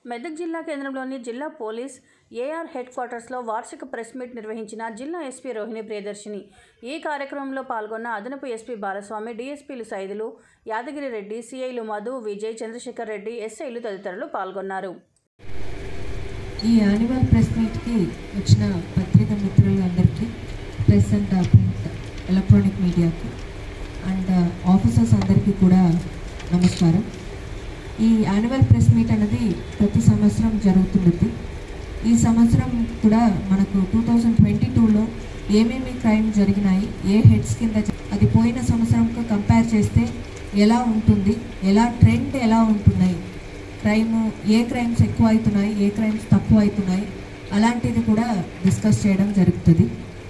మెదక్ జిల్లా కేంద్రంలోని జిల్లా పోలీస్ ఏఆర్ హెడ్ క్వార్టర్స్లో వార్షిక ప్రెస్ మీట్ నిర్వహించిన జిల్లా ఎస్పీ రోహిణి ప్రియదర్శిని ఈ కార్యక్రమంలో పాల్గొన్న అదనపు ఎస్పీ బాలస్వామి డీఎస్పీలు సైదులు యాదగిరి రెడ్డి సిఐలు మధు విజయ్ చంద్రశేఖర్ రెడ్డి ఎస్ఐలు తదితరులు పాల్గొన్నారు ఈ యాన్యువల్ ప్రెస్ మీట్కి వచ్చిన పత్రిక మిత్రులందరికీ ప్రెస్ అండ్ ప్రింట్ ఎలక్ట్రానిక్ మీడియాకి అండ్ ఆఫీసర్స్ అందరికీ కూడా నమస్కారం ఈ యాన్యువల్ ప్రెస్ మీట్ అనేది ప్రతి సంవత్సరం జరుగుతుంది ఈ సంవత్సరం కూడా మనకు టూ థౌజండ్ ట్వంటీ టూలో ఏమేమి క్రైమ్ జరిగినాయి ఏ హెడ్స్ కింద జ- అది పోయిన సంవత్సరంతో కంపేర్ చేస్తే ఎలా ఉంటుంది ఎలా ట్రెండ్ ఎలా ఉంటున్నాయి క్రైమ్ ఏ క్రైమ్స్ ఎక్కువ అవుతున్నాయి ఏ క్రైమ్స్ తక్కువ అవుతున్నాయి అలాంటిది కూడా డిస్కస్ చేయడం జరుగుతుంది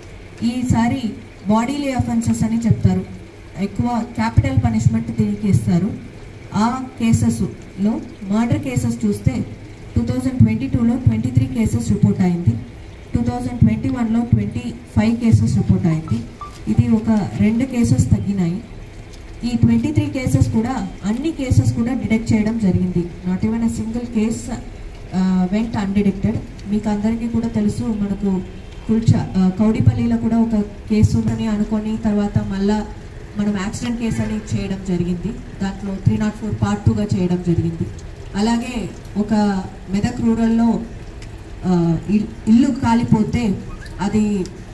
ఈసారి బాడీలీ అఫెన్సెస్ అని చెప్తారు ఎక్కువ క్యాపిటల్ పనిష్మెంట్ దీనికి ఇస్తారు ఆ కేసెస్లో మర్డర్ కేసెస్ చూస్తే టూ థౌజండ్ ట్వంటీ టూలో ట్వంటీ త్రీ కేసెస్ రిపోర్ట్ అయింది టూ థౌజండ్ ట్వంటీ వన్లో ట్వంటీ ఫైవ్ కేసెస్ రిపోర్ట్ అయింది ఇది ఒక రెండు కేసెస్ తగ్గినాయి ఈ ట్వంటీ త్రీ కేసెస్ కూడా అన్ని కేసెస్ కూడా డిటెక్ట్ చేయడం జరిగింది not even a single case went undetected మీకు అందరికీ కూడా తెలుసు మనకు కుల్చ ఆ, కౌడిపల్లిలో కూడా ఒక కేసు ఉందని అనుకొని తర్వాత మళ్ళా మనం యాక్సిడెంట్ కేసు అని చేయడం జరిగింది దాంట్లో త్రీ నాట్ ఫోర్ పార్ట్ టూగా చేయడం జరిగింది అలాగే ఒక మెదక్ రూరల్లో ఆ, ఇల్- ఇల్లు కాలిపోతే అది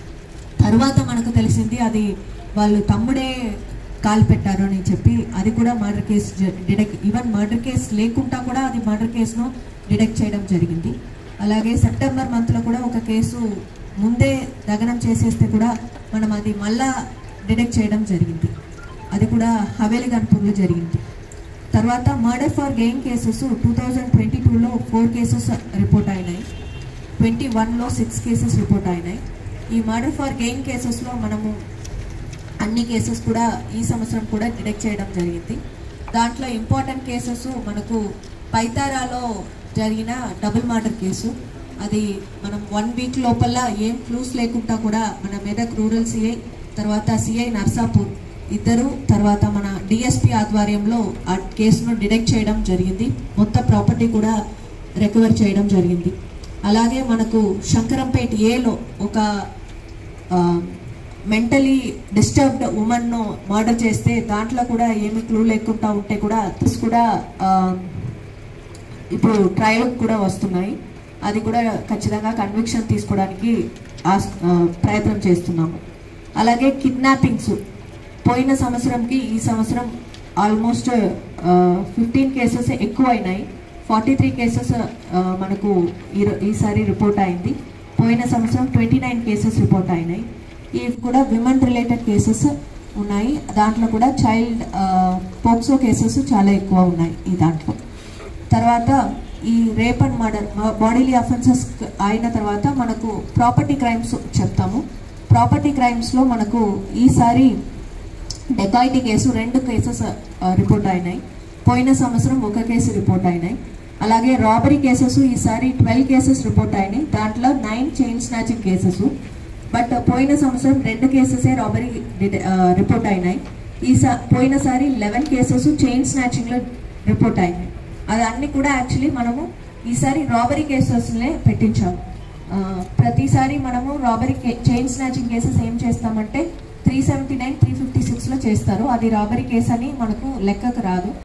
తర్వాత మనకు తెలిసింది అది వాళ్ళు తమ్ముడే కాల్ పెట్టారు అని చెప్పి అది కూడా murder case detect even murder case లేకుండా కూడా అది మర్డర్ కేసును డిడెక్ట్ చేయడం జరిగింది అలాగే సెప్టెంబర్ మంత్లో కూడా ఒక కేసు ముందే దగనం చేసేస్తే కూడా మనం అది మళ్ళా డిడెక్ట్ చేయడం జరిగింది అది కూడా హవేలి గన్పూర్లో జరిగింది తర్వాత murder for gain cases two thousand twenty టూలో ఫోర్ కేసెస్ రిపోర్ట్ అయినాయి ట్వంటీ వన్లో సిక్స్ కేసెస్ రిపోర్ట్ అయినాయి ఈ మర్డర్ ఫర్ గెయిన్ కేసెస్లో మనము అన్ని కేసెస్ కూడా ఈ సంవత్సరం కూడా డిటెక్ట్ చేయడం జరిగింది దాంట్లో ఇంపార్టెంట్ కేసెస్ మనకు పైతారాలో జరిగిన డబుల్ మర్డర్ కేసు అది మనం వన్ వీక్ లోపల ఏం క్లూస్ లేకుండా కూడా మన మెదక్ రూరల్ సిఐ తర్వాత సిఐ నర్సాపూర్ ఇద్దరు తర్వాత మన డిఎస్పి ఆధ్వర్యంలో ఆ కేసును డిటెక్ట్ చేయడం జరిగింది మొత్తం ప్రాపర్టీ కూడా రికవర్ చేయడం జరిగింది అలాగే మనకు శంకరంపేట ఏలో ఒక మెంటలీ డిస్టర్బ్డ్ ఉమెన్ను మర్డర్ చేస్తే దాంట్లో కూడా ఏమి క్లూ లేకుండా ఉంటే కూడా this కూడా ఆ, ఇప్పుడు ట్రయల్ కూడా వస్తున్నాయి అది కూడా ఖచ్చితంగా కన్విక్షన్ తీసుకోవడానికి ఆస్- ఆ, ప్రయత్నం చేస్తున్నాము అలాగే కిడ్నాపింగ్స్ పోయిన సంవత్సరంకి ఈ సంవత్సరం ఆల్మోస్ట్ ఫిఫ్టీన్ కేసెస్ ఎక్కువ అయినాయి ఫార్టీ త్రీ కేసెస్ మనకు ఈ ఈసారి రిపోర్ట్ అయింది పోయిన సంవత్సరం ట్వంటీ నైన్ కేసెస్ రిపోర్ట్ అయినాయి ఇవి కూడా విమెన్ రిలేటెడ్ కేసెస్ ఉన్నాయి దాంట్లో కూడా చైల్డ్ పోక్సో కేసెస్ చాలా ఎక్కువ ఉన్నాయి ఈ దాంట్లో తర్వాత ఈ rape and murder bodily offences అయిన తర్వాత మనకు ప్రాపర్టీ క్రైమ్స్ చెప్తాము ప్రాపర్టీ క్రైమ్స్లో మనకు ఈసారి డెకాయిటీ కేసు రెండు కేసెస్ రిపోర్ట్ అయినాయి పోయిన సంవత్సరం ఒక కేసు రిపోర్ట్ అయినాయి అలాగే రాబరీ కేసెస్ ఈసారి ట్వెల్వ్ కేసెస్ రిపోర్ట్ అయినాయి దాంట్లో nine chain snatching cases but పోయిన సంవత్సరం రెండు కేసెసే రాబరీ రిపోర్ట్ అయినాయి ఈ పోయినసారి లెవెన్ కేసెస్ చైన్ స్నాచింగ్లో రిపోర్ట్ అయినాయి అది అన్ని కూడా యాక్చువల్లీ మనము ఈసారి రాబరీ కేసెస్నే పెట్టించాము ఆ, ప్రతిసారి మనము రాబరీ చైన్ స్నాచింగ్ కేసెస్ ఏం చేస్తామంటే three seventy nine three fifty సిక్స్లో చేస్తారు అది రాబరీ కేసు అని మనకు లెక్కకు రాదు